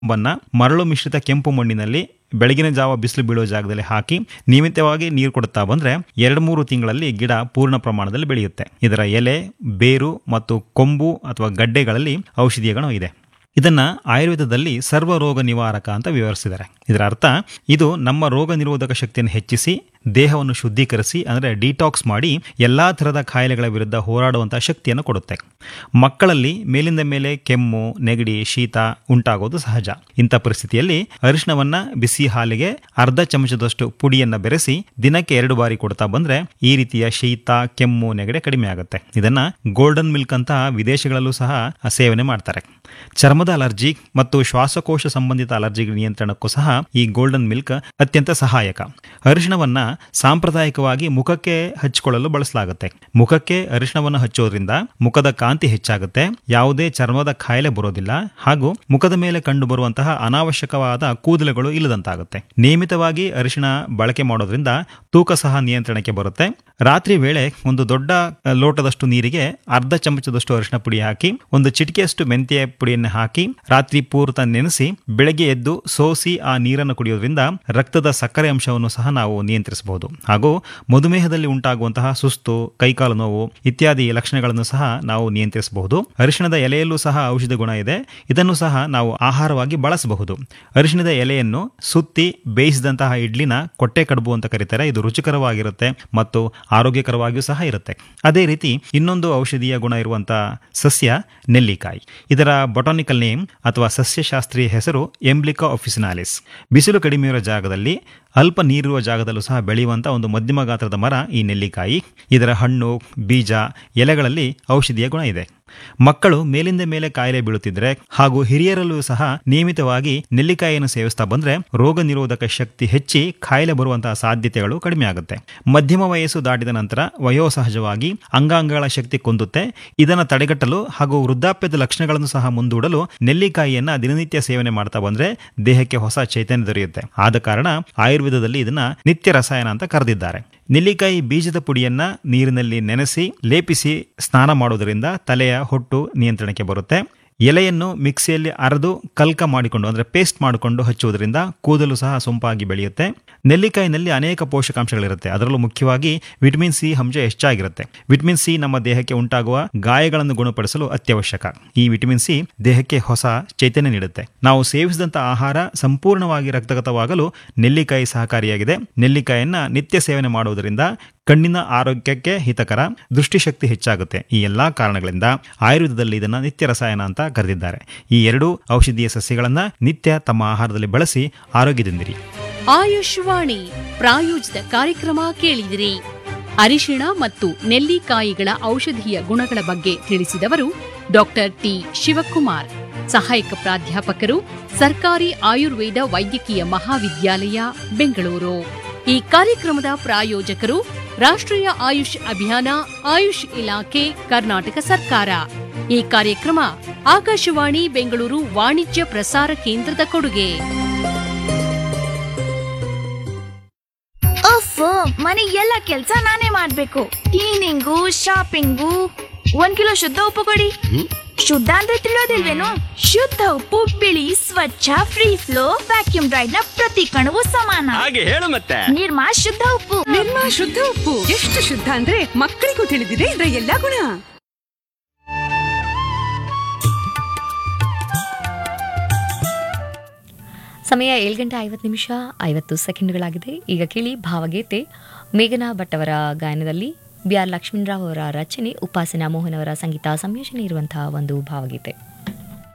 ಬನ್ನ ಮರಳು ಮಿಶ್ರಿತ ಕೆಂಪು ಮಣ್ಣಿನಲ್ಲಿ ಬೆಳಗಿನ ಜಾವ ಬಿಸಿಲು ಬೀಳುವ ಜಾಗದಲ್ಲಿ ಹಾಕಿ ನಿಯಮಿತವಾಗಿ ನೀರು ಕೊಡುತ್ತಾ ಬಂದ್ರೆ ಎರಡು ಮೂರು ತಿಂಗಳಲ್ಲಿ ಗಿಡ ಪೂರ್ಣ ಪ್ರಮಾಣದಲ್ಲಿ ಬೆಳೆಯುತ್ತೆ ಇದರ ಎಲೆ ಬೇರು ಮತ್ತು ಕೊಂಬು ಅಥವಾ ಗಡ್ಡೆಗಳಲ್ಲಿ ಔಷಧೀಯ ಗುಣ ಇದೆ ಇದನ್ನ ಆಯುರ್ವೇದದಲ್ಲಿ ಸರ್ವ ರೋಗ ನಿವಾರಕ ಅಂತ ವಿವರಿಸಿದ್ದಾರೆ ಇದರ ಅರ್ಥ ಇದು ನಮ್ಮ ರೋಗ ನಿರೋಧಕ ಶಕ್ತಿಯನ್ನು ಹೆಚ್ಚಿಸಿ ದೇಹವನ್ನು ಶುದ್ಧೀಕರಿಸಿ ಅಂದರೆ ಡಿಟಾಕ್ಸ್ ಮಾಡಿ ಎಲ್ಲಾ ಥರದ ಕಾಯಿಲೆಗಳ ವಿರುದ್ಧ ಹೋರಾಡುವಂತಹ ಶಕ್ತಿಯನ್ನು ಕೊಡುತ್ತೆ ಮಕ್ಕಳಲ್ಲಿ ಮೇಲಿಂದ ಮೇಲೆ ಕೆಮ್ಮು ನೆಗಡಿ ಶೀತ ಉಂಟಾಗೋದು ಸಹಜ ಇಂಥ ಪರಿಸ್ಥಿತಿಯಲ್ಲಿ ಅರಿಶಿಣವನ್ನ ಬಿಸಿ ಹಾಲಿಗೆ ಅರ್ಧ ಚಮಚದಷ್ಟು ಪುಡಿಯನ್ನ ಬೆರೆಸಿ ದಿನಕ್ಕೆ ಎರಡು ಬಾರಿ ಕೊಡ್ತಾ ಬಂದ್ರೆ ಈ ರೀತಿಯ ಶೀತ ಕೆಮ್ಮು ನೆಗಡಿ ಕಡಿಮೆ ಆಗುತ್ತೆ ಇದನ್ನ ಗೋಲ್ಡನ್ ಮಿಲ್ಕ್ ಅಂತ ವಿದೇಶಗಳಲ್ಲೂ ಸಹ ಸೇವನೆ ಮಾಡ್ತಾರೆ ಚರ್ಮದ ಅಲರ್ಜಿ ಮತ್ತು ಶ್ವಾಸಕೋಶ ಸಂಬಂಧಿತ ಅಲರ್ಜಿ ನಿಯಂತ್ರಣಕ್ಕೂ ಸಹ ಈ ಗೋಲ್ಡನ್ ಮಿಲ್ಕ್ ಅತ್ಯಂತ ಸಹಾಯಕ ಅರಿಶಿಣವನ್ನ ಸಾಂಪ್ರದಾಯಿಕವಾಗಿ ಮುಖಕ್ಕೆ ಹಚ್ಚಿಕೊಳ್ಳಲು ಬಳಸಲಾಗುತ್ತೆ ಮುಖಕ್ಕೆ ಅರಿಶಿಣವನ್ನು ಹಚ್ಚೋದ್ರಿಂದ ಮುಖದ ಕಾಂತಿ ಹೆಚ್ಚಾಗುತ್ತೆ ಯಾವುದೇ ಚರ್ಮದ ಕಾಯಿಲೆ ಬರೋದಿಲ್ಲ ಹಾಗೂ ಮುಖದ ಮೇಲೆ ಕಂಡು ಬರುವಂತಹ ಅನಾವಶ್ಯಕವಾದ ಕೂದಲುಗಳು ಇಲ್ಲದಂತಾಗುತ್ತೆ ನಿಯಮಿತವಾಗಿ ಅರಿಶಿಣ ಬಳಕೆ ಮಾಡೋದ್ರಿಂದ ತೂಕ ಸಹ ನಿಯಂತ್ರಣಕ್ಕೆ ಬರುತ್ತೆ ರಾತ್ರಿ ವೇಳೆ ಒಂದು ದೊಡ್ಡ ಅ, ಲೋಟದಷ್ಟು ನೀರಿಗೆ ಅರ್ಧ ಚಮಚದಷ್ಟು ಅರಿಶಿಣ ಪುಡಿ ಹಾಕಿ ಒಂದು ಚಿಟಿಕೆಯಷ್ಟು ಮೆಂತ್ಯ ಪುಡಿಯನ್ನು ಹಾಕಿ ರಾತ್ರಿ ಪೂರ್ತ ನೆನೆಸಿ ಬೆಳಗ್ಗೆ ಎದ್ದು ಸೋಸಿ ಆ ನೀರನ್ನು ಕುಡಿಯೋದ್ರಿಂದ ರಕ್ತದ ಸಕ್ಕರೆ ಅಂಶವನ್ನು ಸಹ ನಾವು ನಿಯಂತ್ರಿಸಬಹುದು ಹಾಗೂ ಮಧುಮೇಹದಲ್ಲಿ ಉಂಟಾಗುವಂತಹ ಸುಸ್ತು ಕೈಕಾಲು ನೋವು ಇತ್ಯಾದಿ ಲಕ್ಷಣಗಳನ್ನು ಸಹ ನಾವು ನಿಯಂತ್ರಿಸಬಹುದು ಅರಿಶಿಣದ ಎಲೆಯಲ್ಲೂ ಸಹ ಔಷಧ ಗುಣ ಇದೆ ಇದನ್ನು ಸಹ ನಾವು ಆಹಾರವಾಗಿ ಬಳಸಬಹುದು ಅರಿಶಿಣದ ಎಲೆಯನ್ನು ಸುತ್ತಿ ಬೇಯಿಸಿದಂತಹ ಇಡ್ಲಿನ ಕೊಟ್ಟೆ ಕಡುಬು ಅಂತ ಕರೀತಾರೆ ಇದು ರುಚಿಕರವಾಗಿರುತ್ತೆ ಮತ್ತು ಆರೋಗ್ಯಕರವಾಗಿಯೂ ಸಹ ಇರುತ್ತೆ ಅದೇ ರೀತಿ ಇನ್ನೊಂದು ಔಷಧೀಯ ಗುಣ ಇರುವಂತಹ ಸಸ್ಯ ನೆಲ್ಲಿಕಾಯಿ ಇದರ ಬೊಟಾನಿಕಲ್ ನೇಮ್ ಅಥವಾ ಸಸ್ಯಶಾಸ್ತ್ರೀಯ ಹೆಸರು ಎಂಬ್ಲಿಕಾ ಆಫಿಸಿನಾಲಿಸ್ ಬಿಸಿಲು ಕಡಿಮೆ ಇರುವ ಜಾಗದಲ್ಲಿ ಅಲ್ಪ ನೀರಿರುವ ಜಾಗದಲ್ಲೂ ಸಹ ಬೆಳೆಯುವಂಥ ಒಂದು ಮಧ್ಯಮ ಗಾತ್ರದ ಮರ ಈ ನೆಲ್ಲಿಕಾಯಿ ಇದರ ಹಣ್ಣು ಬೀಜ ಎಲೆಗಳಲ್ಲಿ ಔಷಧೀಯ ಗುಣ ಇದೆ ಮಕ್ಕಳು ಮೇಲಿಂದ ಮೇಲೆ ಕಾಯಿಲೆ ಬೀಳುತ್ತಿದ್ರೆ ಹಾಗೂ ಹಿರಿಯರಲ್ಲೂ ಸಹ ನಿಯಮಿತವಾಗಿ ನೆಲ್ಲಿಕಾಯಿಯನ್ನು ಸೇವಿಸ್ತಾ ಬಂದ್ರೆ ರೋಗ ನಿರೋಧಕ ಶಕ್ತಿ ಹೆಚ್ಚಿ ಕಾಯಿಲೆ ಬರುವಂತಹ ಸಾಧ್ಯತೆಗಳು ಕಡಿಮೆ ಆಗುತ್ತೆ ಮಧ್ಯಮ ವಯಸ್ಸು ದಾಟಿದ ನಂತರ ವಯೋಸಹಜವಾಗಿ ಅಂಗಾಂಗಗಳ ಶಕ್ತಿ ಕುಂದುತ್ತೆ ಇದನ್ನು ತಡೆಗಟ್ಟಲು ಹಾಗೂ ವೃದ್ಧಾಪ್ಯದ ಲಕ್ಷಣಗಳನ್ನು ಸಹ ಮುಂದೂಡಲು ನೆಲ್ಲಿಕಾಯಿಯನ್ನ ದಿನನಿತ್ಯ ಸೇವನೆ ಮಾಡ್ತಾ ಬಂದ್ರೆ ದೇಹಕ್ಕೆ ಹೊಸ ಚೈತನ್ಯ ದೊರೆಯುತ್ತೆ ಆದ ಕಾರಣ ಆಯುರ್ವೇದದಲ್ಲಿ ಇದನ್ನ ನಿತ್ಯ ರಸಾಯನ ಅಂತ ಕರೆದಿದ್ದಾರೆ ನೆಲ್ಲಿಕಾಯಿ ಬೀಜದ ಪುಡಿಯನ್ನ ನೀರಿನಲ್ಲಿ ನೆನೆಸಿ ಲೇಪಿಸಿ ಸ್ನಾನ ಮಾಡೋದರಿಂದ ತಲೆಯ ಹೊಟ್ಟು ನಿಯಂತ್ರಣಕ್ಕೆ ಬರುತ್ತೆ ಎಲೆಯನ್ನು ಮಿಕ್ಸಿಯಲ್ಲಿ ಅರೆದು ಕಲ್ಕ ಮಾಡಿಕೊಂಡು ಅಂದರೆ ಪೇಸ್ಟ್ ಮಾಡಿಕೊಂಡು ಹಚ್ಚುವುದರಿಂದ ಕೂದಲು ಸಹ ಸೊಂಪಾಗಿ ಬೆಳೆಯುತ್ತೆ ನೆಲ್ಲಿಕಾಯಿನಲ್ಲಿ ಅನೇಕ ಪೋಷಕಾಂಶಗಳಿರುತ್ತೆ ಅದರಲ್ಲೂ ಮುಖ್ಯವಾಗಿ ವಿಟಮಿನ್ ಸಿ ಅಂಶ ಹೆಚ್ಚಾಗಿರುತ್ತೆ ವಿಟಮಿನ್ ಸಿ ನಮ್ಮ ದೇಹಕ್ಕೆ ಉಂಟಾಗುವ ಗಾಯಗಳನ್ನು ಗುಣಪಡಿಸಲು ಅತ್ಯವಶ್ಯಕ ಈ ವಿಟಮಿನ್ ಸಿ ದೇಹಕ್ಕೆ ಹೊಸ ಚೈತನ್ಯ ನೀಡುತ್ತೆ ನಾವು ಸೇವಿಸಿದಂಥ ಆಹಾರ ಸಂಪೂರ್ಣವಾಗಿ ರಕ್ತಗತವಾಗಲು ನೆಲ್ಲಿಕಾಯಿ ಸಹಕಾರಿಯಾಗಿದೆ ನೆಲ್ಲಿಕಾಯಿಯನ್ನ ನಿತ್ಯ ಸೇವನೆ ಮಾಡುವುದರಿಂದ ಕಣ್ಣಿನ ಆರೋಗ್ಯಕ್ಕೆ ಹಿತಕರ ದೃಷ್ಟಿಶಕ್ತಿ ಹೆಚ್ಚಾಗುತ್ತೆ ಈ ಎಲ್ಲಾ ಕಾರಣಗಳಿಂದ ಆಯುರ್ವೇದದಲ್ಲಿ ಇದನ್ನ ನಿತ್ಯ ರಸಾಯನ ಅಂತ ಕರೆದಿದ್ದಾರೆ ಈ ಎರಡು ಔಷಧೀಯ ಸಸ್ಯಗಳನ್ನ ನಿತ್ಯ ತಮ್ಮ ಆಹಾರದಲ್ಲಿ ಬಳಸಿ ಆರೋಗ್ಯದಿಂದಿರಿ ಆಯುಷ್ವಾಣಿ ಪ್ರಾಯೋಜಿತ ಕಾರ್ಯಕ್ರಮ ಕೇಳಿದಿರಿ ಅರಿಶಿಣ ಮತ್ತು ನೆಲ್ಲಿಕಾಯಿಗಳ ಔಷಧೀಯ ಗುಣಗಳ ಬಗ್ಗೆ ತಿಳಿಸಿದವರು ಡಾಕ್ಟರ್ ಟಿ ಶಿವಕುಮಾರ್ ಸಹಾಯಕ ಪ್ರಾಧ್ಯಾಪಕರು ಸರ್ಕಾರಿ ಆಯುರ್ವೇದ ವೈದ್ಯಕೀಯ ಮಹಾವಿದ್ಯಾಲಯ ಬೆಂಗಳೂರು ಈ ಕಾರ್ಯಕ್ರಮದ ಪ್ರಾಯೋಜಕರು ರಾಷ್ಟ್ರೀಯ ಆಯುಷ್ ಅಭಿಯಾನ ಆಯುಷ್ ಇಲಾಖೆ ಕರ್ನಾಟಕ ಸರ್ಕಾರ ಈ ಕಾರ್ಯಕ್ರಮ ಆಕಾಶವಾಣಿ ಬೆಂಗಳೂರು ವಾಣಿಜ್ಯ ಪ್ರಸಾರ ಕೇಂದ್ರದ ಕೊಡುಗೆ ಅಫ್ ಮನೆ ಎಲ್ಲ ಕೆಲ್ಸ ನಾನೇ ಮಾಡ್ಬೇಕು ಕ್ಲೀನಿಂಗು ಶಾಪಿಂಗು ಒಂದ್ ಕಿಲೋ ಶುದ್ಧ ಉಪ್ಪು ಕೊಡಿ ಶುದ್ಧ ಅಂದ್ರೆ ತಿಳಿಯೋದಿಲ್ವೇನು ಶುದ್ಧ ಉಪ್ಪು ಬಿಳಿ ಸ್ವಚ್ಛ ಫ್ರೀ ಫ್ಲೋ ವ್ಯಾಕ್ಯೂಮ್ ಡ್ರೈಡ್ ನ ಪ್ರತಿ ಕಣವು ಸಮಾನ ಹಾಗೆ ಹೇಳು ಮತ್ತೆ ನಿರ್ಮಾ ಶುದ್ಧ ಉಪ್ಪು ನಿರ್ಮಾ ಶುದ್ಧ ಉಪ್ಪು ಎಷ್ಟು ಶುದ್ಧ ಅಂದ್ರೆ ಮಕ್ಕಳಿಗೂ ತಿಳಿದಿದೆ ಇದರ ಎಲ್ಲಾ ಗುಣ ಸಮಯ ಏಳು ಗಂಟೆ ಐವತ್ತು ನಿಮಿಷ ಐವತ್ತು ಸೆಕೆಂಡ್ಗಳಾಗಿದೆ ಈಗ ಕೇಳಿ ಭಾವಗೀತೆ ಮೇಘನಾ ಭಟ್ ಅವರ ಗಾಯನದಲ್ಲಿ ಬಿ ಆರ್ ಲಕ್ಷ್ಮಣರಾವ್ ಅವರ ರಚನೆ ಉಪಾಸನಾ ಮೋಹನ್ ಅವರ ಸಂಗೀತ ಸಂಯೋಜನೆ ಇರುವಂತಹ ಒಂದು ಭಾವಗೀತೆ